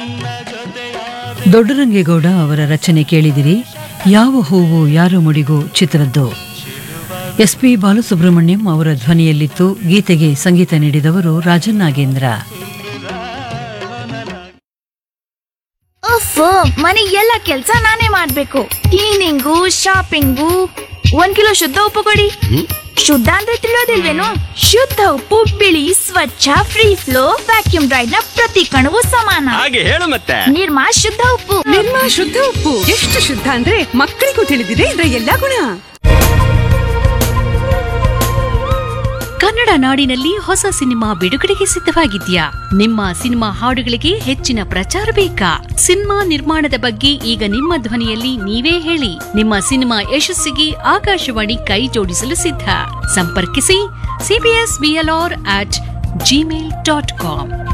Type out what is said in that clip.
ದೊಡ್ಡರಂಗೇಗೌಡ ಅವರ ರಚನೆ ಕೇಳಿದಿರಿ ಯಾವ ಹೂವು ಯಾರ ಮುಡಿಗೋ ಚಿತ್ರದ್ದು ಎಸ್ ಪಿ ಬಾಲಸುಬ್ರಹ್ಮಣ್ಯಂ ಅವರ ಧ್ವನಿಯಲ್ಲಿತ್ತು ಗೀತೆಗೆ ಸಂಗೀತ ನೀಡಿದವರು ರಾಜನ್ ನಾಗೇಂದ್ರ ಅಫ್ ಮನೆ ಎಲ್ಲ ಕೆಲ್ಸ ನಾನೇ ಮಾಡ್ಬೇಕು ಕ್ಲೀನಿಂಗು ಶಾಪಿಂಗು ಒಂದ್ ಕಿಲೋ ಶುದ್ಧ ಉಪ್ಪು ಕೊಡಿ ಶುದ್ಧ ಅಂದ್ರೆ ತಿಳಿಯೋದಿಲ್ವೇನು ಶುದ್ಧ ಉಪ್ಪು ಬಿಳಿ ಸ್ವಚ್ಛ ಫ್ರೀ ಫ್ಲೋ ವ್ಯಾಕ್ಯೂಮ್ ಡ್ರೈಡ್ ನ ಪ್ರತಿ ಕಣವು ಸಮಾನ ಹಾಗೆ ಹೇಳು ಮತ್ತೆ ನಿರ್ಮಾ ಶುದ್ಧ ಉಪ್ಪು ನಿರ್ಮಾ ಶುದ್ಧ ಉಪ್ಪು ಎಷ್ಟು ಶುದ್ಧ ಅಂದ್ರೆ ಮಕ್ಕಳಿಗೂ ತಿಳಿದಿದೆ ಇದರ ಎಲ್ಲಾ ಗುಣ ಕನ್ನಡ ನಾಡಿನಲ್ಲಿ ಹೊಸ ಸಿನಿಮಾ ಬಿಡುಗಡೆಗೆ ಸಿದ್ಧವಾಗಿದ್ಯಾ ನಿಮ್ಮ ಸಿನಿಮಾ ಹಾಡುಗಳಿಗೆ ಹೆಚ್ಚಿನ ಪ್ರಚಾರ ಬೇಕಾ ಸಿನಿಮಾ ನಿರ್ಮಾಣದ ಬಗ್ಗೆ ಈಗ ನಿಮ್ಮ ಧ್ವನಿಯಲ್ಲಿ ನೀವೇ ಹೇಳಿ ನಿಮ್ಮ ಸಿನಿಮಾ ಯಶಸ್ಸಿಗೆ ಆಕಾಶವಾಣಿ ಕೈ ಜೋಡಿಸಲು ಸಿದ್ಧ ಸಂಪರ್ಕಿಸಿ CBS BLR at Gmail dot com